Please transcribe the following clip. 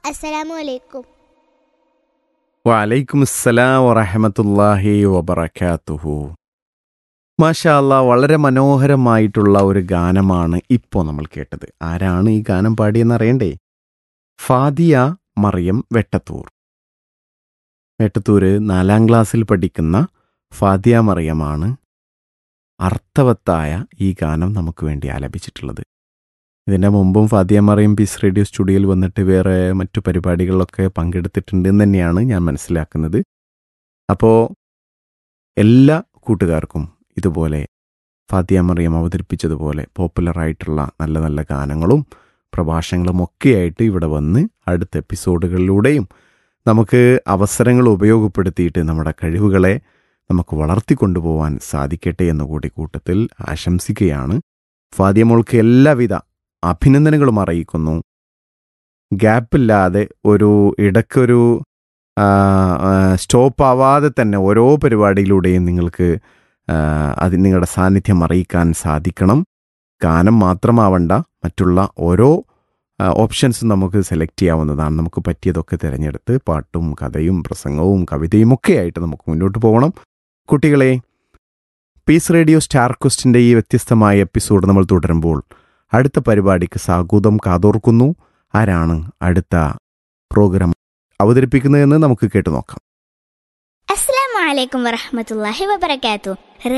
അസ്സലാമു അലൈക്കും വലൈക്കും അസ്സലാം വറഹമത്തല്ലാഹി വബറക്കാത്തുഹു മാഷാ അല്ലാ വളരെ മനോഹരമായിട്ടുള്ള ഒരു ഗാനമാണ് ഇപ്പോൾ നമ്മൾ കേട്ടത് ആരാണ് ഈ ഗാനം പാടിയെന്ന് അറിയണ്ടേ ഫാദിയ മറിയം വെട്ടത്തൂർ വെട്ടത്തൂര് നാലാം ക്ലാസ്സിൽ പഠിക്കുന്ന ഫാദിയ മറിയമാണ് അർത്ഥവത്തായ ഈ ഗാനം നമുക്ക് വേണ്ടി ആലപിച്ചിട്ടുള്ളത് ഇതിൻ്റെ മുമ്പും ഫാദിയ മറിയം പീസ് റേഡിയോ സ്റ്റുഡിയോയിൽ വന്നിട്ട് വേറെ മറ്റു പരിപാടികളിലൊക്കെ പങ്കെടുത്തിട്ടുണ്ട് എന്ന് തന്നെയാണ് ഞാൻ മനസ്സിലാക്കുന്നത് അപ്പോൾ എല്ലാ കൂട്ടുകാർക്കും ഇതുപോലെ ഫാദിയ മറിയം അവതരിപ്പിച്ചതുപോലെ പോപ്പുലറായിട്ടുള്ള നല്ല നല്ല ഗാനങ്ങളും പ്രഭാഷണങ്ങളും ഒക്കെയായിട്ട് ഇവിടെ വന്ന് അടുത്ത എപ്പിസോഡുകളിലൂടെയും നമുക്ക് അവസരങ്ങൾ ഉപയോഗപ്പെടുത്തിയിട്ട് നമ്മുടെ കഴിവുകളെ നമുക്ക് വളർത്തിക്കൊണ്ടുപോകാൻ സാധിക്കട്ടെ എന്ന് കൂടി കൂട്ടത്തിൽ ആശംസിക്കുകയാണ് ഫാദിയമോൾക്ക് എല്ലാവിധ അഭിനന്ദനങ്ങളും അറിയിക്കുന്നു ഗ്യാപ്പില്ലാതെ ഒരു ഇടയ്ക്കൊരു സ്റ്റോപ്പ് ആവാതെ തന്നെ ഓരോ പരിപാടിയിലൂടെയും നിങ്ങൾക്ക് ആ, അത് നിങ്ങളുടെ സാന്നിധ്യം അറിയിക്കാൻ സാധിക്കണം ഗാനം മാത്രമാവണ്ട മറ്റുള്ള ഓരോ ഓപ്ഷൻസും നമുക്ക് സെലക്ട് ചെയ്യാവുന്നതാണ് നമുക്ക് പറ്റിയതൊക്കെ തിരഞ്ഞെടുത്ത് പാട്ടും കഥയും പ്രസംഗവും കവിതയും ഒക്കെ ആയിട്ട് നമുക്ക് മുന്നോട്ട് പോകണം കുട്ടികളെ പീസ് റേഡിയോ സ്റ്റാർ ക്വസ്റ്റിൻ്റെ ഈ വ്യത്യസ്തമായ എപ്പിസോഡ് നമ്മൾ തുടരുമ്പോൾ അടുത്ത പരിപാടിക്ക് സാഗൂതം കാതോർക്കുന്നു ആരാണ് അടുത്ത പ്രോഗ്രാം അവതരിപ്പിക്കുന്നതെന്ന് നമുക്ക് കേട്ടു നോക്കാം അസ്സലാമു അലൈക്കും വറഹ്മത്തുള്ളാഹി വബറകാതുഹു